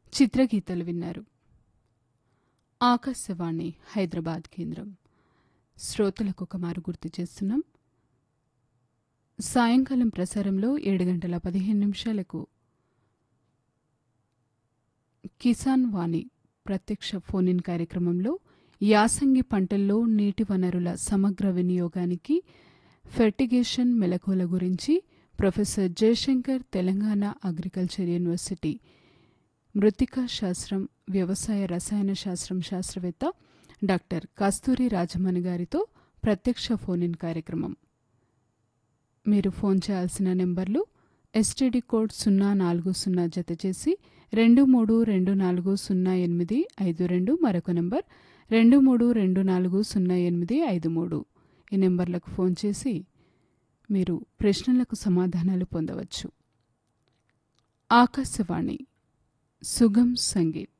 చిత్రగీతలు విన్నారు ఆకాశవాణి హైదరాబాద్ కేంద్రం శ్రోతలకు ఒక మారు గుర్తు చేస్తున్నాం సాయంకాలం ప్రసారంలో ఏడు గంటల పదిహేను నిమిషాలకు కిసాన్ వాణి ప్రత్యక్ష ఫోన్ ఇన్ కార్యక్రమంలో యాసంగి పంటల్లో నీటి వనరుల సమగ్ర వినియోగానికి ఫెర్టిగేషన్ మెలకువల గురించి professor Jayashankar Telangana agriculture university మృతికా శాస్త్రం వ్యవసాయ రసాయన శాస్త్రం శాస్త్రవేత్త డాక్టర్ కస్తూరి రాజమణి గారితో ప్రత్యక్ష ఫోన్ ఇన్ కార్యక్రమం మీరు ఫోన్ చేయాల్సిన నెంబర్లు ఎస్టీడీ కోడ్ సున్నా నాలుగు సున్నా జత చేసి రెండు మూడు రెండు నాలుగు సున్నా ఎనిమిది ఐదు రెండు మరొక నెంబర్ రెండు మూడు రెండు నాలుగు సున్నా ఎనిమిది ఐదు మూడు ఈ నెంబర్లకు ఫోన్ చేసి మీరు ప్రశ్నలకు సమాధానాలు పొందవచ్చు ఆకాశవాణి సుగం సంగీత్